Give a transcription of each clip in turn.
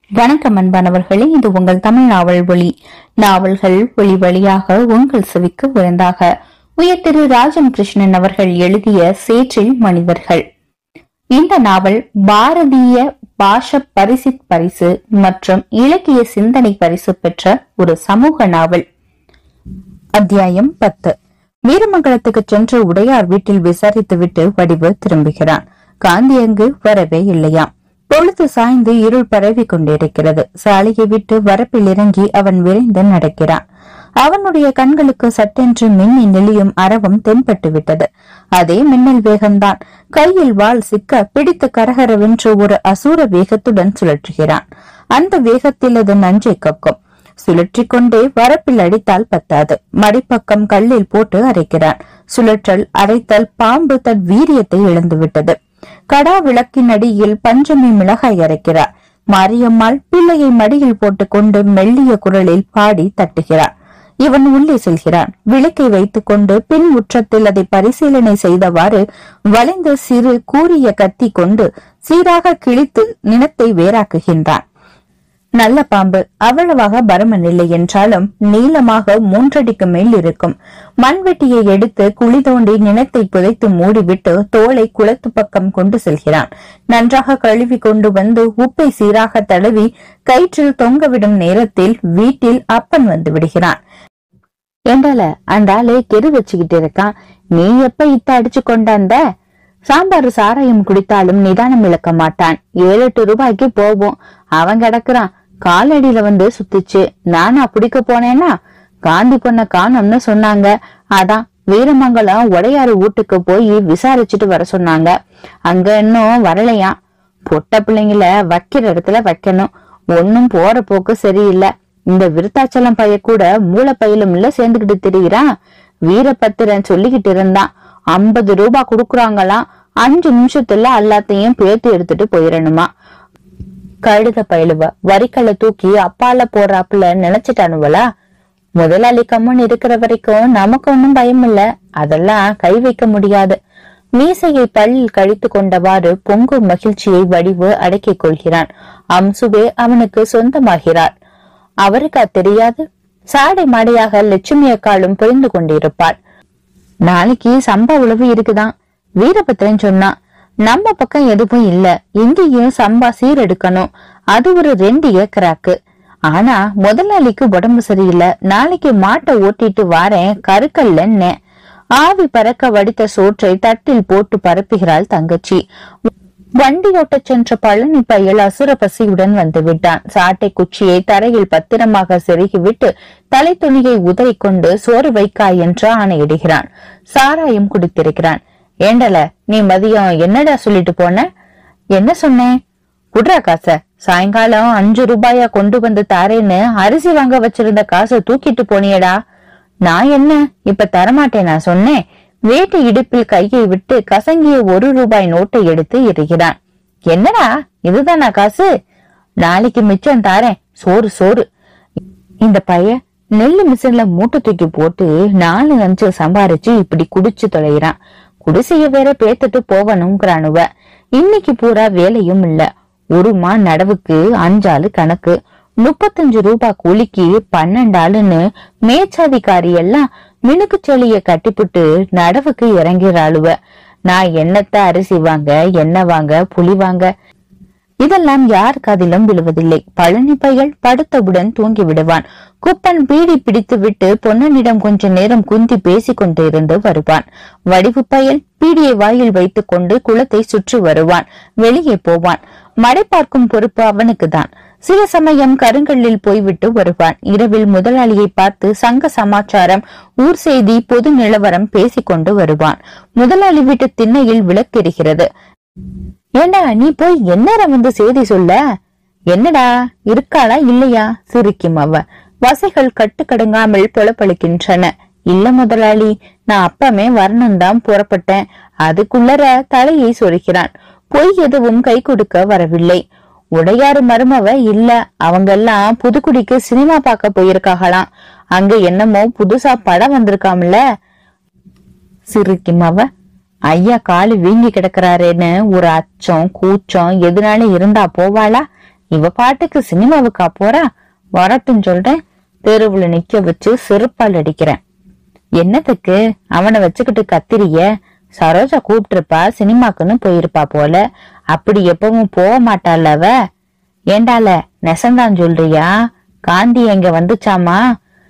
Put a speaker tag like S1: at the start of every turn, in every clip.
S1: வணக்கம் அன்பானவர்களே இது உங்கள் தமிழ் நாவல் ஒளி நாவல்கள் ஒளி வழியாக உங்கள் செவிக்கு விருந்தாக உயர் திரு ராஜம் கிருஷ்ணன் அவர்கள் எழுதிய சேற்றில் மனிதர்கள் இந்த நாவல் பாரதிய பாஷ பரிசித் பரிசு மற்றும் இலக்கிய சிந்தனை பரிசு பெற்ற ஒரு சமூக நாவல் அத்தியாயம் பத்து வீரமங்கலத்துக்கு சென்று உடையார் வீட்டில் விசாரித்துவிட்டு வடிவு திரும்புகிறான் காந்தி அங்கு வரவே இல்லையாம் பொழுது சாய்ந்து இருள் பரவி கொண்டிருக்கிறது சாலையை விட்டு வரப்பில் இறங்கி அவன் விரைந்து நடக்கிறான் அவனுடைய கண்களுக்கு சட்டென்று மின்னி நெளியும் அரவம் தென்பட்டு விட்டது அதே மின்னல் வேகம்தான் கையில் வாள் சிக்க பிடித்து கரகரவென்று ஒரு அசூர வேகத்துடன் சுழற்றுகிறான் அந்த வேகத்தில் அது நஞ்சை கக்கும் சுழற்றிக் கொண்டே வரப்பில் அடித்தால் பத்தாது மடிப்பக்கம் கல்லில் போட்டு அரைக்கிறான் சுழற்றல் அரைத்தல் பாம்பு தன் வீரியத்தை இழந்துவிட்டது கடா விளக்கின் அடியில் பஞ்சமி மிளகாய் அரைக்கிறார் மாரியம்மாள் பிள்ளையை மடியில் போட்டுக்கொண்டு மெல்லிய குரலில் பாடி தட்டுகிறார் இவன் உள்ளே செல்கிறான் விளக்கை வைத்துக் கொண்டு பின் முற்றத்தில் அதை பரிசீலனை செய்தவாறு வளைந்த சிறு கூரிய கத்தி கொண்டு சீராக கிழித்து நிலத்தை வேறாக்குகின்றான் நல்ல பாம்பு அவ்வளவாக பருமன் இல்லை என்றாலும் நீளமாக மூன்றடிக்கு மேல் இருக்கும் மண்வெட்டியை எடுத்து குழி தோண்டி நிலத்தை புதைத்து மூடிவிட்டு தோலை குளத்து பக்கம் கொண்டு செல்கிறான் நன்றாக கழுவி கொண்டு வந்து உப்பை சீராக தடவி கயிற்றில் தொங்கவிடும் நேரத்தில் வீட்டில் அப்பன் வந்து விடுகிறான் ஏண்டால அந்த ஆளு கெரு வச்சுக்கிட்டு இருக்கான் நீ எப்ப இத்த அடிச்சு கொண்டாந்த சாம்பார் சாராயம் குடித்தாலும் நிதானம் இழக்க மாட்டான் ஏழு எட்டு ரூபாய்க்கு போவோம் அவன் கிடக்குறான் காலடியில வந்து சுத்திச்சு நானா பிடிக்க போனேன்னா காந்தி பொண்ண காணோம்னு சொன்னாங்க அதான் வீரமங்கலம் உடையாறு வீட்டுக்கு போய் விசாரிச்சுட்டு வர சொன்னாங்க அங்க இன்னும் வரலையாம் பொட்ட பிள்ளைங்கள வைக்கிற இடத்துல வைக்கணும் ஒன்னும் போற போக்கு சரியில்லை இந்த விருத்தாச்சலம் பைய கூட மூளை பையிலும் இல்ல சேர்ந்துகிட்டு திரியிறான் வீரபத்திரன் சொல்லிக்கிட்டு இருந்தான் ஐம்பது ரூபாய் குடுக்குறாங்களாம் அஞ்சு நிமிஷத்துல எல்லாத்தையும் பேத்து எடுத்துட்டு போயிடணுமா கழுத பயிலுவ வரிக்கல்ல தூக்கி அப்பால போடுறாப்புல நினைச்சிட்டானுவலா முதலாளி கம்மன் இருக்கிற வரைக்கும் நமக்கு ஒன்னும் பயம் இல்ல அதெல்லாம் கை வைக்க முடியாது மீசையை பல்லில் கழித்து கொண்டவாறு பொங்கும் மகிழ்ச்சியை வடிவு அடக்கிக் கொள்கிறான் அம்சுவே அவனுக்கு சொந்தமாகிறார் அவருக்கு அது தெரியாது சாடை மாடையாக லட்சுமி அக்காலும் புரிந்து கொண்டிருப்பாள் நாளைக்கு சம்பா உழவு இருக்குதான் வீரபத்திரன் சொன்னான் நம்ம பக்கம் எதுவும் இல்ல இங்கேயும் சம்பா சீரெடுக்கணும் அது ஒரு ரெண்டு ஏக்கராக்கு ஆனா முதலாளிக்கு உடம்பு சரியில்லை நாளைக்கு மாட்டை ஓட்டிட்டு வாரேன் கருக்கல்ல ஆவி பறக்க வடித்த சோற்றை தட்டில் போட்டு பரப்புகிறாள் தங்கச்சி வண்டி ஓட்டச் சென்ற பழனி பயல் அசுர பசியுடன் வந்து விட்டான் சாட்டை குச்சியை தரையில் பத்திரமாக செருகிவிட்டு தலை துணியை உதறிக்கொண்டு சோறு வைக்காய் என்று ஆணையிடுகிறான் சாராயம் குடித்திருக்கிறான் ஏண்டல நீ மதியம் என்னடா சொல்லிட்டு போன என்ன சொன்னேன் குட்ரா காச சாயங்காலம் அஞ்சு ரூபாயா கொண்டு வந்து தாரேன்னு அரிசி வாங்க வச்சிருந்த காசை தூக்கிட்டு போனியடா நான் என்ன இப்ப தரமாட்டேன் நான் சொன்னேன் வேட்டு இடுப்பில் கையை விட்டு கசங்கிய ஒரு ரூபாய் நோட்டை எடுத்து எறிகிறான் என்னடா இதுதானா காசு நாளைக்கு மிச்சம் தாரேன் சோறு சோறு இந்த பையன் நெல்லு மிஷின்ல மூட்டை தூக்கி போட்டு நாலு அஞ்சு சம்பாரிச்சு இப்படி குடிச்சு தொலைகிறான் குடிசைய வேற பேத்துட்டு போவணுங்கிறானுவ இன்னைக்கு பூரா வேலையும் இல்ல ஒருமா நடவுக்கு அஞ்சாலு கணக்கு முப்பத்தஞ்சு ரூபாய் கூலிக்கு பன்னெண்டாளுன்னு மேச்சாதிகாரி எல்லாம் மினுக்கு செளிய கட்டிப்புட்டு நடவுக்கு இறங்கிறாளுவ நான் என்னத்த அரிசி வாங்க எண்ணெய் வாங்க புளி வாங்க இதெல்லாம் யார் காதிலும் விழுவதில்லை பழனி பைகள் படுத்தவுடன் தூங்கி விடுவான் குப்பன் பீடி பிடித்து விட்டு பொன்னனிடம் கொஞ்ச நேரம் குந்தி பேசிக் கொண்டு இருந்து வருவான் வடிவு பயல் பீடியை வாயில் வைத்துக் கொண்டு குளத்தை சுற்றி வருவான் வெளியே போவான் மடை பார்க்கும் பொறுப்பு அவனுக்குதான் சில சமயம் கருங்கல்லில் போய்விட்டு வருவான் இரவில் முதலாளியை பார்த்து சங்க சமாச்சாரம் ஊர் செய்தி பொது நிலவரம் பேசிக் கொண்டு வருவான் முதலாளி வீட்டு திண்ணையில் விளக்கெரிகிறது ஏண்டா நீ போய் எந்நேரம் வந்து செய்தி சொல்ல என்னடா இருக்காளா இல்லையா சிரிக்கும் அவ வசைகள் கட்டுக்கடுங்காமல் புலப்பளிக்கின்றன இல்ல முதலாளி நான் அப்பமே வரணும் தான் புறப்பட்டேன் அதுக்குள்ளர தலையை சொருகிறான் பொய் எதுவும் கை கொடுக்க வரவில்லை உடையாறு மருமவ இல்ல அவங்கெல்லாம் புதுக்குடிக்கு சினிமா பார்க்க போயிருக்காகலாம் அங்க என்னமோ புதுசா படம் வந்திருக்காம்ல சிரிக்கும் அவ ஐயா காலு வீங்கி கிடக்குறாரேன்னு ஒரு அச்சம் கூச்சம் எதுனால இருந்தா போவாளா இவ பாட்டுக்கு சினிமாவுக்கா போறா வரட்டுன்னு சொல்றேன் தெருவுல நிக்க வச்சு செருப்பால் அடிக்கிறேன் என்னத்துக்கு அவனை வச்சுக்கிட்டு கத்திரிய சரோஜா கூப்பிட்டிருப்பா சினிமாக்குன்னு போயிருப்பா போல அப்படி எப்பவும் போக மாட்டாள் அவ ஏண்டால நெசந்தான் சொல்றியா காந்தி எங்க வந்துச்சாமா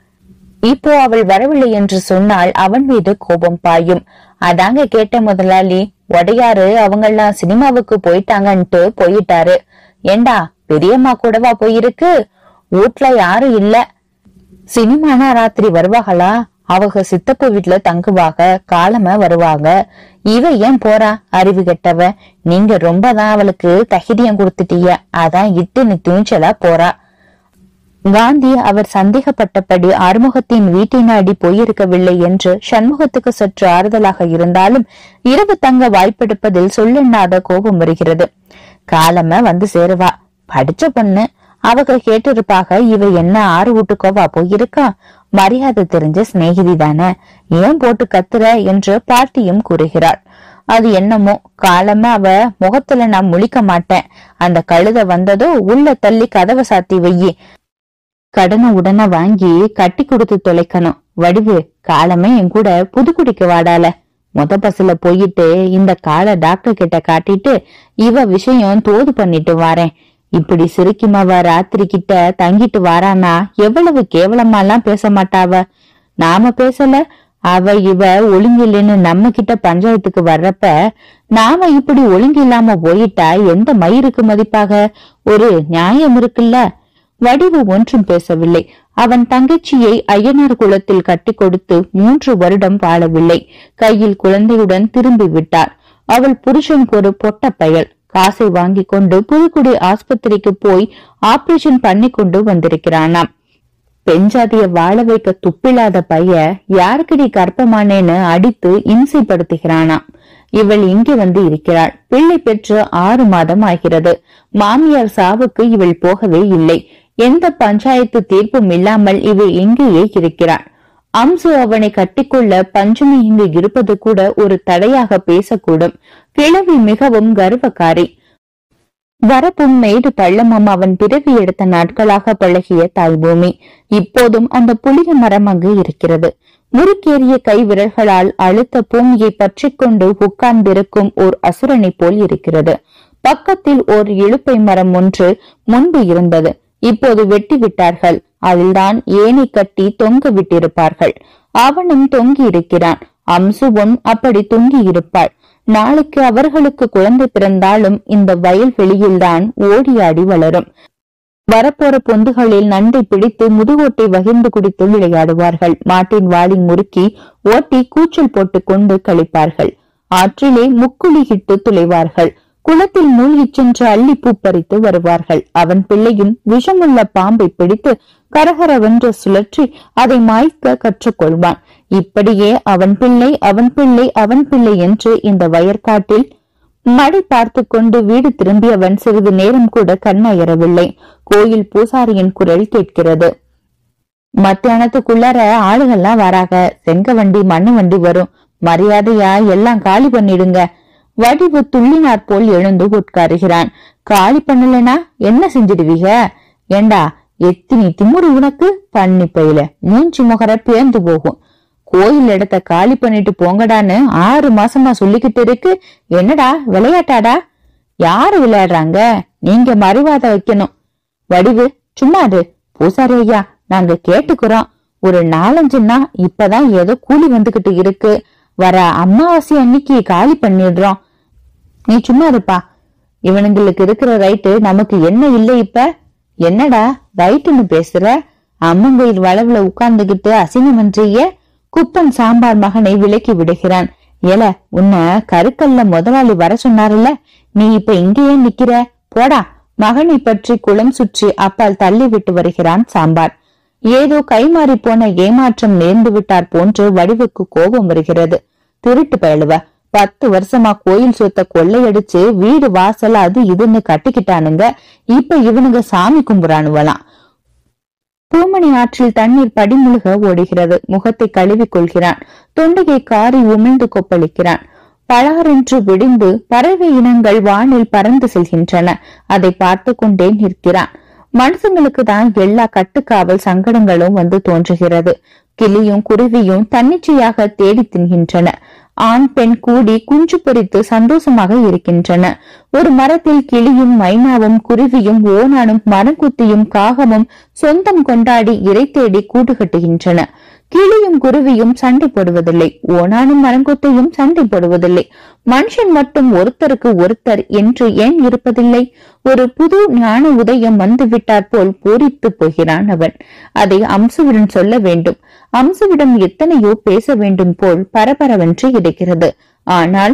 S1: இப்போ அவள் வரவில்லை என்று சொன்னால் அவன் மீது கோபம் பாயும் அதாங்க கேட்ட முதலாளி உடையாரு அவங்கெல்லாம் சினிமாவுக்கு போயிட்டாங்கன்ட்டு போயிட்டாரு ஏண்டா பெரியம்மா கூடவா போயிருக்கு வீட்ல யாரும் இல்ல சினிமானா ராத்திரி வருவாங்களா அவங்க சித்தப்பு வீட்டுல தங்குவாங்க காலம வருவாங்க இவ ஏன் போறா அறிவு கெட்டவ நீங்க ரொம்பதான் அவளுக்கு தைரியம் கொடுத்துட்டீங்க அதான் இட்டு துணிச்சலா போறா காந்தி அவர் சந்தேகப்பட்டபடி ஆறுமுகத்தின் வீட்டை நாடி போயிருக்கவில்லை என்று சண்முகத்துக்கு சற்று ஆறுதலாக இருந்தாலும் இரவு தங்க வாய்ப்பெடுப்பதில் சொல்லெண்ணாத கோபம் வருகிறது காலம வந்து சேருவா படிச்ச பொண்ணு அவங்க கேட்டிருப்பாக இவ என்ன ஆறு வீட்டுக்கோவா போயிருக்கா மரியாதை தெரிஞ்ச சிநேகிதி தானே ஏன் போட்டு கத்துற என்று பாட்டியும் கூறுகிறாள் அது என்னமோ காலமா அவ முகத்துல நான் முழிக்க மாட்டேன் அந்த கழுத வந்ததோ உள்ள தள்ளி கதவை சாத்தி வையி கடனை உடனே வாங்கி கட்டி கொடுத்து தொலைக்கணும் வடிவு காலமே என் கூட புதுக்குடிக்கு வாடால மொத பஸ்ல போயிட்டு இந்த காலை டாக்டர் கிட்ட காட்டிட்டு இவ விஷயம் தோது பண்ணிட்டு வாரேன் இப்படி சிரிக்குமவ ராத்திரி கிட்ட தங்கிட்டு வாரானா எவ்வளவு கேவலமாலாம் பேச மாட்டாவ நாம பேசல அவ இவ ஒழுங்கில்லைன்னு நம்ம கிட்ட பஞ்சாயத்துக்கு வர்றப்ப நாம இப்படி ஒழுங்கு இல்லாம போயிட்டா எந்த மயிருக்கு மதிப்பாக ஒரு நியாயம் இருக்குல்ல வடிவு ஒன்றும் பேசவில்லை அவன் தங்கச்சியை ஐயனார் குலத்தில் கட்டி கொடுத்து மூன்று வருடம் வாழவில்லை கையில் குழந்தையுடன் திரும்பி விட்டார் அவள் புருஷனுக்கு ஒரு பொட்ட பயல் காசை வாங்கி கொண்டு புதுக்குடி ஆஸ்பத்திரிக்கு போய் ஆபரேஷன் பண்ணி கொண்டு வந்திருக்கிறானாம் பெஞ்சாதிய வாழ வைக்க துப்பில்லாத பைய யாருக்கடி கர்ப்பமானேன்னு அடித்து இம்சைப்படுத்துகிறானாம் இவள் இங்கே வந்து இருக்கிறாள் பிள்ளை பெற்று ஆறு மாதம் ஆகிறது மாமியார் சாவுக்கு இவள் போகவே இல்லை எந்த பஞ்சாயத்து தீர்ப்பும் இல்லாமல் இவள் எங்கேயே இருக்கிறாள் அம்சு அவனை கட்டிக்கொள்ள பஞ்சமி இங்கு இருப்பது கூட ஒரு தடையாக பேசக்கூடும் கிழவி மிகவும் கர்வக்காரி வரப்பும் மேடு பள்ளமும் அவன் பிறவி எடுத்த நாட்களாக பழகிய தாய்பூமி இப்போதும் அந்த புளிய மரம் அங்கு இருக்கிறது முறுக்கேறிய கை விரல்களால் அழுத்த பூமியை பற்றிக் கொண்டு உட்கார்ந்திருக்கும் ஓர் அசுரனை போல் இருக்கிறது பக்கத்தில் ஓர் இழுப்பை மரம் ஒன்று முன்பு இருந்தது இப்போது வெட்டி விட்டார்கள் அதில்தான் ஏணி கட்டி தொங்க விட்டிருப்பார்கள் அவனும் தொங்கி இருக்கிறான் அம்சுவும் அப்படி தொங்கி இருப்பாள் நாளைக்கு அவர்களுக்கு குழந்தை பிறந்தாலும் இந்த வயல் வெளியில்தான் ஓடி ஆடி வளரும் வரப்போற பொந்துகளில் நண்டை பிடித்து முதுகோட்டை வகிர்ந்து குடித்து விளையாடுவார்கள் மாட்டின் வாளி முறுக்கி ஓட்டி கூச்சல் போட்டுக் கொண்டு கழிப்பார்கள் ஆற்றிலே முக்குளிகிட்டு துளைவார்கள் குளத்தில் மூழ்கிச் சென்று அள்ளி பூ பறித்து வருவார்கள் அவன் பிள்ளையும் விஷமுள்ள பாம்பை பிடித்து கரகரவென்று சுழற்றி அதை மாய்க்க கற்றுக்கொள்வான் இப்படியே அவன் பிள்ளை அவன் பிள்ளை அவன் பிள்ளை என்று இந்த வயற்காட்டில் மழை பார்த்து கொண்டு வீடு திரும்பியவன் சிறிது நேரம் கூட கண்ணயரவில்லை கோயில் பூசாரியின் குரல் கேட்கிறது மத்தியானத்துக்குள்ளார ஆளுகள்லாம் வராக செங்க வண்டி மண்ணு வண்டி வரும் மரியாதையா எல்லாம் காலி பண்ணிடுங்க வடிவு துள்ளினார் போல் எழுந்து உட்காருகிறான் காலி பண்ணலனா என்ன செஞ்சிடுவீங்க ஏண்டா எத்தினி திமுரு உனக்கு பண்ணி பையில மூஞ்சி முகர பேர்ந்து போகும் கோயில் இடத்த காலி பண்ணிட்டு போங்கடான்னு ஆறு மாசமா சொல்லிக்கிட்டு இருக்கு என்னடா விளையாட்டாடா யாரு விளையாடுறாங்க நீங்க மறுவாத வைக்கணும் வடிவு சும்மா அது பூசாரி ஐயா நாங்க கேட்டுக்கிறோம் ஒரு நாலஞ்சுன்னா இப்பதான் ஏதோ கூலி வந்துகிட்டு இருக்கு வர அமாவாசை அன்னைக்கு காலி பண்ணிடுறோம் நீ சும்மா இருப்பா இவனுங்களுக்கு இருக்கிற ரைட்டு நமக்கு என்ன இல்லை இப்ப என்னடா ரைட்டுன்னு பேசுற அம்மங்கோயில் வளவுல உட்கார்ந்துகிட்டு அசிங்கமன்றிய குப்பன் சாம்பார் மகனை விலக்கி விடுகிறான் ஏல உன்னை கருக்கல்ல முதலாளி வர சொன்னாருல்ல நீ இப்ப இங்கேயே நிக்கிற போடா மகனை பற்றி குளம் சுற்றி அப்பால் தள்ளி விட்டு வருகிறான் சாம்பார் ஏதோ கைமாறி போன ஏமாற்றம் நேர்ந்து விட்டார் போன்று வடிவுக்கு கோபம் வருகிறது திருட்டு பயலுவ பத்து வருஷமா கோயில் சொத்த கொள்ளையடிச்சு வீடு வாசல் அது இதுன்னு கட்டிக்கிட்டானுங்க இப்ப இவனுங்க சாமி கும்புறானுவலாம் பூமணி ஆற்றில் தண்ணீர் படிமுழுக ஓடுகிறது முகத்தை கழுவிக் கொள்கிறான் தொண்டையை காரி உமிழ்ந்து கொப்பளிக்கிறான் பலாரென்று விடிந்து பறவை இனங்கள் வானில் பறந்து செல்கின்றன அதை பார்த்து கொண்டே நிற்கிறான் மனுஷங்களுக்கு தான் எல்லா கட்டுக்காவல் சங்கடங்களும் வந்து தோன்றுகிறது கிளியும் குருவியும் தன்னிச்சையாக தேடி தின்கின்றன ஆண் பெண் கூடி குஞ்சு பொரித்து சந்தோஷமாக இருக்கின்றன ஒரு மரத்தில் கிளியும் மைனாவும் குருவியும் ஓனானும் மரங்குத்தியும் காகமும் சொந்தம் கொண்டாடி இறை தேடி கூடு கட்டுகின்றன கிளியும் குருவியும் சண்டை போடுவதில்லை ஓனானும் மரங்கொத்தையும் சண்டை போடுவதில்லை மனுஷன் மட்டும் ஒருத்தருக்கு ஒருத்தர் என்று ஏன் இருப்பதில்லை ஒரு புது ஞான உதயம் வந்துவிட்டாற் போல் பூரித்து போகிறான் அவன் அதை அம்சுவிடம் சொல்ல வேண்டும் அம்சுவிடம் எத்தனையோ பேச வேண்டும் போல் பரபரவென்று இருக்கிறது ஆனால்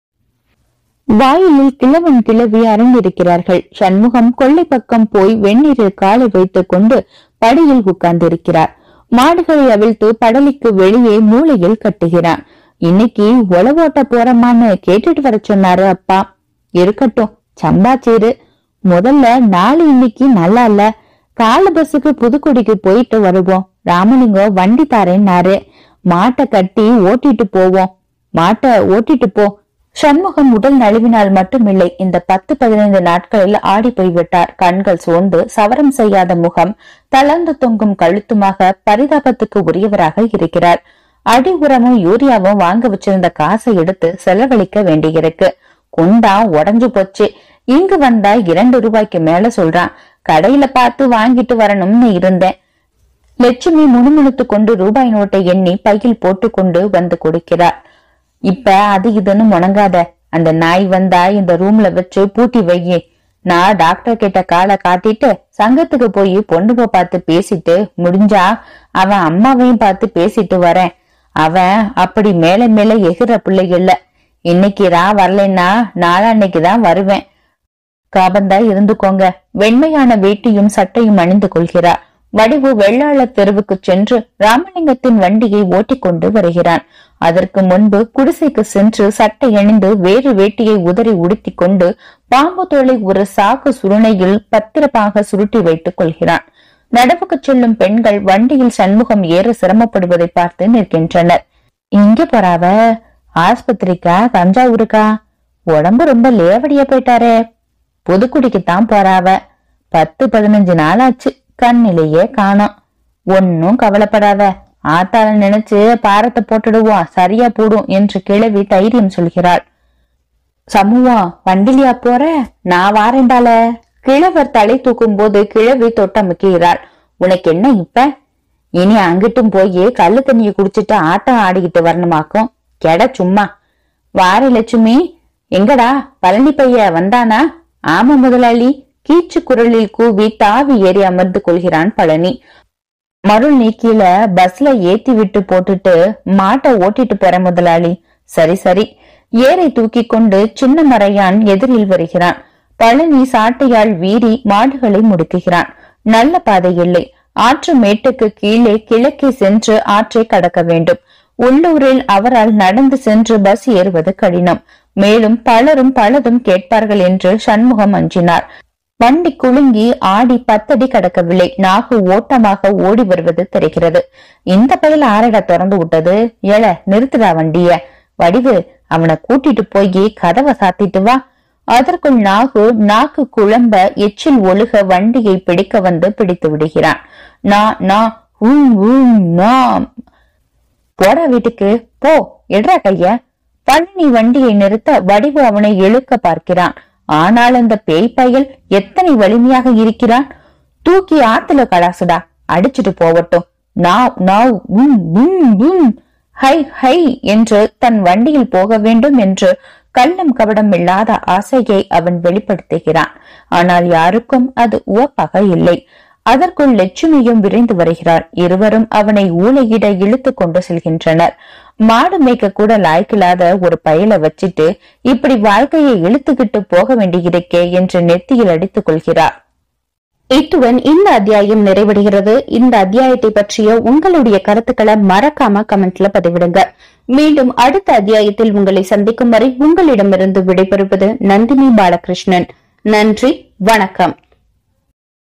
S1: வாயிலில் கிழவன் கிழவி அரங்கிருக்கிறார்கள் சண்முகம் கொள்ளை பக்கம் போய் வெந்நீரில் காலை வைத்துக் கொண்டு படியில் உட்கார்ந்திருக்கிறார் மாடுகளை அவிழ்த்து படலிக்கு வெளியே மூளையில் கட்டுகிறான் இன்னைக்கு உழவோட்ட போறமான்னு கேட்டுட்டு வர சொன்னாரு அப்பா இருக்கட்டும் சம்பாச்சீரு முதல்ல நாளை இன்னைக்கு நல்லா இல்ல கால பஸ்ஸுக்கு புதுக்குடிக்கு போயிட்டு வருவோம் ராமலிங்கம் வண்டி தாரேன்னாரு மாட்டை கட்டி ஓட்டிட்டு போவோம் மாட்டை ஓட்டிட்டு போ சண்முகம் உடல் நழுவினால் மட்டுமில்லை இந்த பத்து பதினைந்து நாட்களில் ஆடி போய்விட்டார் கண்கள் சோர்ந்து சவரம் செய்யாத முகம் தளர்ந்து தொங்கும் கழுத்துமாக பரிதாபத்துக்கு உரியவராக இருக்கிறார் அடி உரமும் யூரியாவும் வாங்க வச்சிருந்த காசை எடுத்து செலவழிக்க வேண்டியிருக்கு குண்டா உடஞ்சு போச்சு இங்கு வந்தா இரண்டு ரூபாய்க்கு மேல சொல்றான் கடையில பார்த்து வாங்கிட்டு வரணும்னு இருந்தேன் லட்சுமி முணுமுணுத்து கொண்டு ரூபாய் நோட்டை எண்ணி பையில் போட்டுக்கொண்டு வந்து கொடுக்கிறார் இப்ப அது இதுன்னு முணங்காத அந்த நாய் வந்தா இந்த ரூம்ல வச்சு பூட்டி வையே நான் டாக்டர் கிட்ட காலை காட்டிட்டு சங்கத்துக்கு போய் பொண்ணுக பார்த்து பேசிட்டு முடிஞ்சா அவன் அம்மாவையும் பார்த்து பேசிட்டு வரேன் அவன் அப்படி மேல மேல எகிற பிள்ளை இல்ல இன்னைக்கு ரா வரலைன்னா நாளான்னைக்கு தான் வருவேன் காபந்தா இருந்துக்கோங்க வெண்மையான வேட்டியும் சட்டையும் அணிந்து கொள்கிறார் வடிவு வெள்ளாள தெருவுக்கு சென்று ராமலிங்கத்தின் வண்டியை ஓட்டிக்கொண்டு வருகிறான் அதற்கு முன்பு குடிசைக்கு சென்று சட்டை அணிந்து வேறு வேட்டியை உதறி உடுத்திக் கொண்டு பாம்பு தோலை ஒரு சாக்கு சுருணையில் பத்திரமாக சுருட்டி வைத்துக் கொள்கிறான் நடவுக்கு செல்லும் பெண்கள் வண்டியில் சண்முகம் ஏற சிரமப்படுவதை பார்த்து நிற்கின்றனர் இங்க போறாவ ஆஸ்பத்திரிக்கா தஞ்சாவூருக்கா உடம்பு ரொம்ப லேவடியா போயிட்டாரே புதுக்குடிக்குத்தான் போறாவ பத்து பதினஞ்சு நாள் ஆச்சு கண்ணிலேயே காணோம் ஒன்னும் கவலைப்படாத ஆத்தால நினைச்சு பாரத்தை போட்டுடுவோம் சரியா போடும் என்று கிழவி தைரியம் சொல்கிறாள் சமூகம் வண்டிலியா போற நான் வாரேண்டால கிழவர் தலை தூக்கும் போது கிழவி தொட்டமுக்கிறாள் உனக்கு என்ன இப்ப இனி அங்கிட்டும் போய் கள்ளு தண்ணிய குடிச்சிட்டு ஆட்டம் ஆடிக்கிட்டு வரணுமாக்கும் கெட சும்மா வாரி லட்சுமி எங்கடா பழனி பைய வந்தானா ஆமா முதலாளி கீச்சு குரலில் கூவி தாவி ஏறி அமர்ந்து கொள்கிறான் பழனி மருள் நீ கீழே பஸ்ல ஏத்தி விட்டு போட்டுட்டு மாட்டை ஓட்டிட்டு போற முதலாளி சரி சரி ஏரை தூக்கி கொண்டு சின்ன மறையான் எதிரில் வருகிறான் பழனி சாட்டையால் வீறி மாடுகளை முடுக்குகிறான் நல்ல பாதை இல்லை ஆற்று மேட்டுக்கு கீழே கிழக்கே சென்று ஆற்றை கடக்க வேண்டும் உள்ளூரில் அவரால் நடந்து சென்று பஸ் ஏறுவது கடினம் மேலும் பலரும் பலதும் கேட்பார்கள் என்று சண்முகம் அஞ்சினார் வண்டி குலுங்கி ஆடி பத்தடி கடக்கவில்லை நாகு ஓட்டமாக ஓடி வருவது தெரிகிறது இந்த பையில ஆரடா திறந்து விட்டது ஏல நிறுத்துடா வண்டிய வடிவு அவனை கூட்டிட்டு போய் கதவை சாத்திட்டு வா அதற்குள் நாகு நாக்கு குழம்ப எச்சில் ஒழுக வண்டியை பிடிக்க வந்து பிடித்து விடுகிறான் நான் நான் உம் உம் நாம் போடா வீட்டுக்கு போ எடுறா கைய பழனி வண்டியை நிறுத்த வடிவு அவனை இழுக்க பார்க்கிறான் ஆனால் அந்த பேய் பயல் எத்தனை வலிமையாக இருக்கிறான் தூக்கி ஆத்துல கடாசுடா அடிச்சிட்டு போகட்டும் நாவ் நாவ் உம் உம் உம் ஹை ஹை என்று தன் வண்டியில் போக வேண்டும் என்று கள்ளம் கபடம் இல்லாத ஆசையை அவன் வெளிப்படுத்துகிறான் ஆனால் யாருக்கும் அது உவப்பாக இல்லை அதற்குள் லட்சுமியும் விரைந்து வருகிறார் இருவரும் அவனை ஊழையிட இழுத்து கொண்டு செல்கின்றனர் மாடு மேய்க்க கூட லாய்க்கில்லாத ஒரு பயலை வச்சிட்டு இப்படி வாழ்க்கையை இழுத்துக்கிட்டு போக வேண்டியிருக்கே என்று நெத்தியில் அடித்துக் கொள்கிறார் இத்துடன் இந்த அத்தியாயம் நிறைவடைகிறது இந்த அத்தியாயத்தை பற்றிய உங்களுடைய கருத்துக்களை மறக்காம கமெண்ட்ல பதிவிடுங்க மீண்டும் அடுத்த அத்தியாயத்தில் உங்களை சந்திக்கும் வரை உங்களிடமிருந்து விடைபெறுவது நந்தினி பாலகிருஷ்ணன் நன்றி வணக்கம்